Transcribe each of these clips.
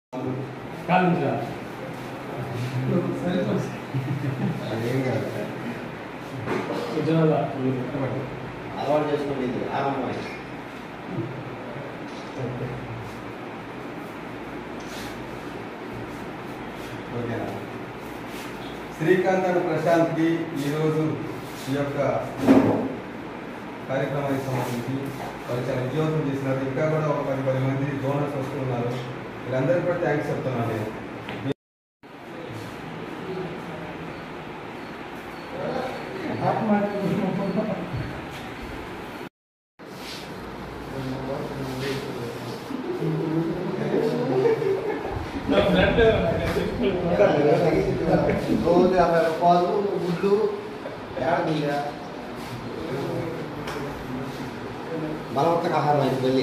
కాలించా అదేం కాదు సుజనాల అలవాటు చేసుకోండి ఇది ఆరంభం ఓకేనా శ్రీకాంత్ అండ్ ప్రశాంత్కి ఈరోజు ఈ యొక్క కార్యక్రమానికి సంబంధించి వాళ్ళు చాలా విజయవంతం చేసినారు ఇంకా కూడా ఒక పది పది మంది డోనర్స్ వస్తున్నారు వీళ్ళందరికీ కూడా థ్యాంక్స్ చెప్తున్నాను నేను నా ఫ్రెండ్ రోజు యాభై రూపాయలు గుడ్లు ఏడగా బలవంతక ఆహారం అయితే వెళ్ళి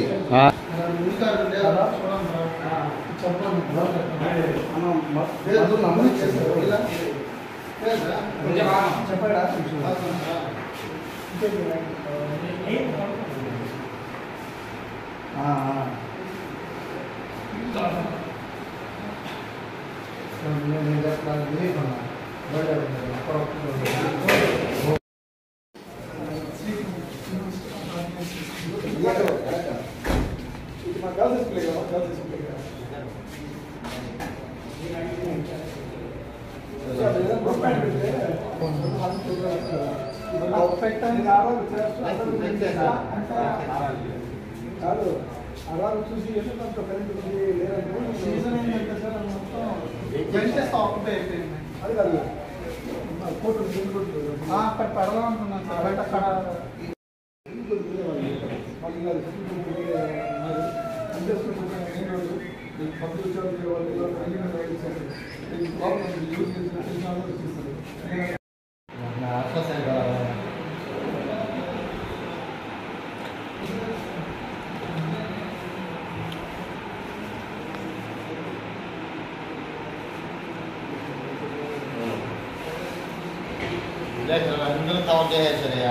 కాదు అలా చూసి ఎందుకంత కరెంట్ ఉంది లేదంటే సీజన్ ఏంటంటే సార్ మొత్తం వెంటనే ఆక్యుపై అయిపోయింది అది కాదు కోర్టు అక్కడ పెడదాం అనుకున్నాను సార్ బయట అక్కడ అందరూ కవర్ చేసేసరియా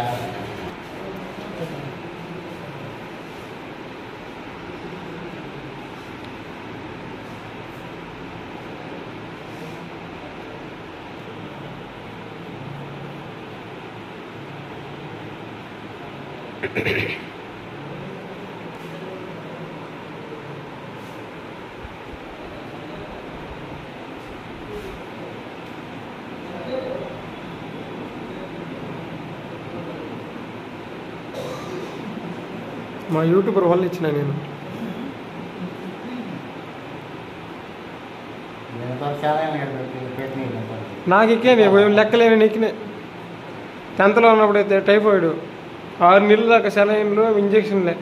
మా యూట్యూబర్ వాళ్ళు ఇచ్చిన నేను నాకు ఎక్కేది లెక్కలేని నెక్కినే టెన్త్లో ఉన్నప్పుడు అయితే టైఫాయిడ్ ఆరు నెలల దాకా సెలైన్లు ఇంజక్షన్లే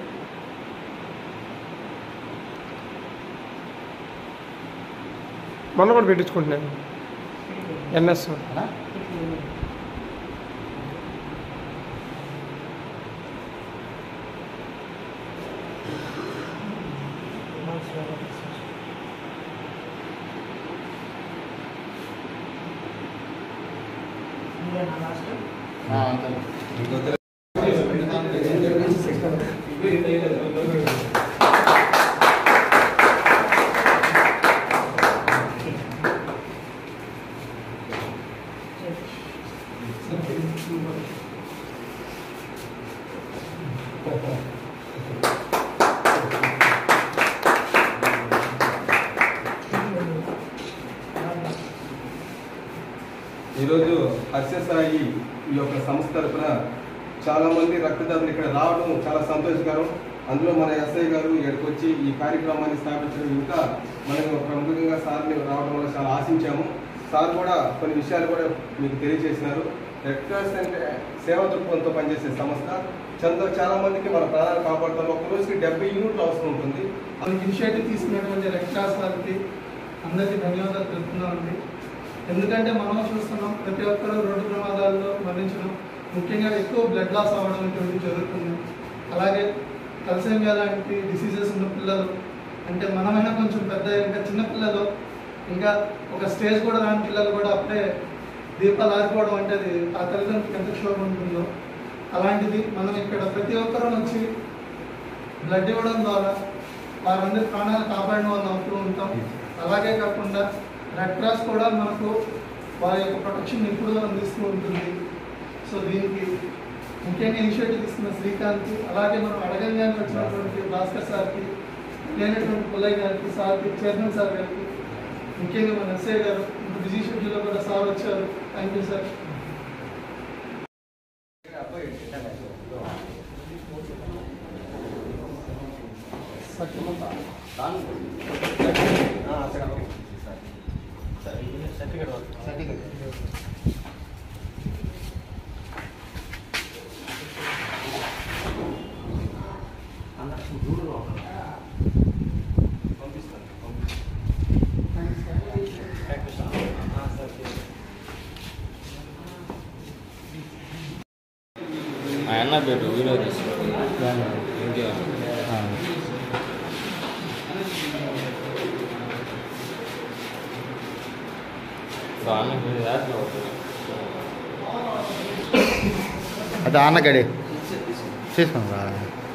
మొన్న కూడా పెట్టించుకుంటున్నాను ఎన్ఎస్ ఈరోజు హర్షసాయి ఈ యొక్క సంస్థ తరఫున చాలా మంది రక్తదాతలు ఇక్కడ రావడం చాలా సంతోషకరం అందులో మన ఎస్ఐ గారు ఇక్కడికి వచ్చి ఈ కార్యక్రమాన్ని స్థాపించడం ఇంకా మనకు ప్రముఖంగా సార్ని రావడం వల్ల చాలా ఆశించాము సార్ కూడా కొన్ని విషయాలు కూడా మీకు తెలియజేసినారు రెడ్ క్రాస్ అంటే సేవా దృక్పథంతో పనిచేసే సంస్థ చంద చాలా మందికి మన ప్రాణాలు కాపాడుతాం ఒక రోజుకి డెబ్బై యూనిట్లు అవసరం ఉంటుంది వాళ్ళకి ఇనిషియేటివ్ తీసుకున్నటువంటి రెడ్ క్రాస్ వారికి అందరికీ ధన్యవాదాలు తెలుపుతున్నామండి ఎందుకంటే మనం చూస్తున్నాం ప్రతి ఒక్కరూ రోడ్డు ప్రమాదాల్లో మరణించడం ముఖ్యంగా ఎక్కువ బ్లడ్ లాస్ అవ్వడం ఇటువంటి జరుగుతుంది అలాగే తలసేమియా లాంటి డిసీజెస్ ఉన్న పిల్లలు అంటే మనమైనా కొంచెం పెద్ద ఇంకా చిన్న పిల్లలు ఇంకా ఒక స్టేజ్ కూడా రాని పిల్లలు కూడా అప్పుడే దీపాలు ఆరిపోవడం అంటే అది ఆ తల్లిదండ్రులకు ఎంత క్షోభం ఉంటుందో అలాంటిది మనం ఇక్కడ ప్రతి ఒక్కరూ వచ్చి బ్లడ్ ఇవ్వడం ద్వారా వారందరి ప్రాణాలు కాపాడిన వాళ్ళు అవుతూ ఉంటాం అలాగే కాకుండా రెడ్ క్రాస్ కూడా మనకు వారి యొక్క ప్రొటెక్షన్ ఎప్పుడూ అందిస్తూ ఉంటుంది సో దీనికి ముఖ్యంగా ఇనిషియేటివ్ తీసుకున్న శ్రీకాంత్ అలాగే మనం అడగంగానే వచ్చినటువంటి భాస్కర్ సార్కి లేనటువంటి పుల్లయ్య గారికి సార్కి చైర్మన్ సార్ గారికి ముఖ్యంగా మన ఎస్ఐ గారు ఇంత బిజీ షెడ్యూల్లో కూడా సార్ వచ్చారు థ్యాంక్ యూ సార్ మా అన్న పేరు వీడియో తీసుకో ఇంకే ఇప్పుడు అన్న పేరు యాడ్లో ఉంటుంది అది అన్నగడి తీసుకుని రా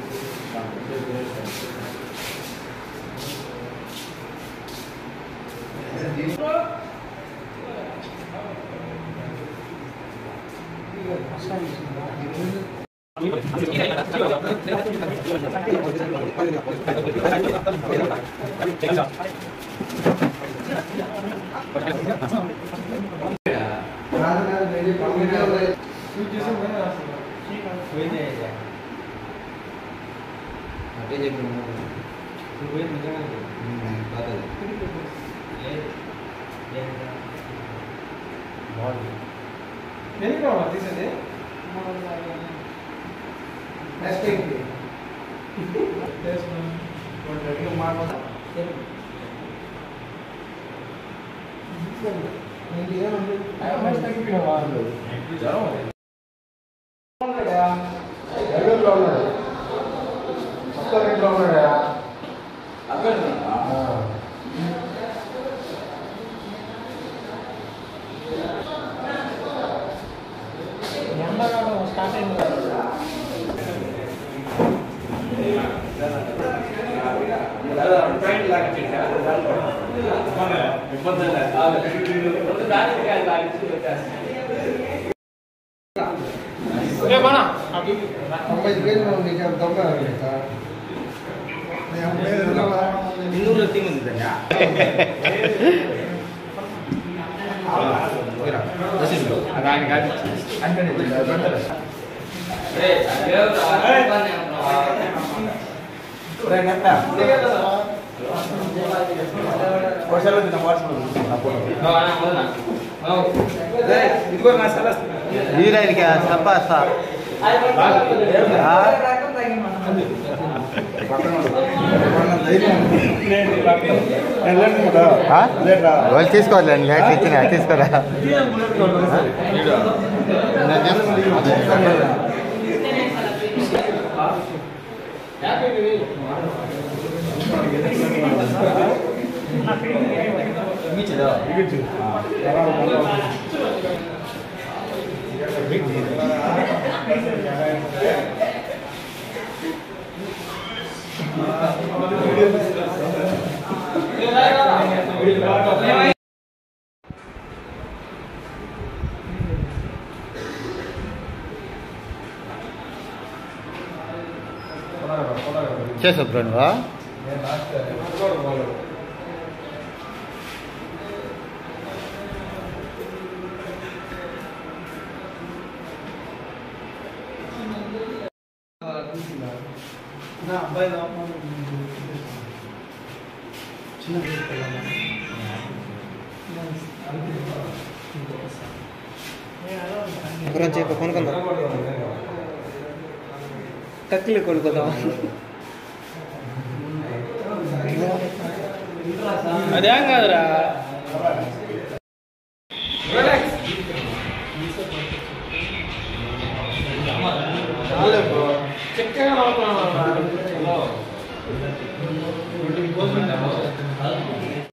వీరానికి సంపాస్తా వాళ్ళు తీసుకోవాలి లేట్ ఇచ్చిన తీసుకోరా నేను చెప్తున్నా. చేసావు బ్రో నువ్వు నా అబ్బాయి లోపల చిన్న గురించి కొనుక్కుందాం టక్లీ కొనుక్కుందాం అదేం కాదురా చక్కగా నవ్వుతున్నావు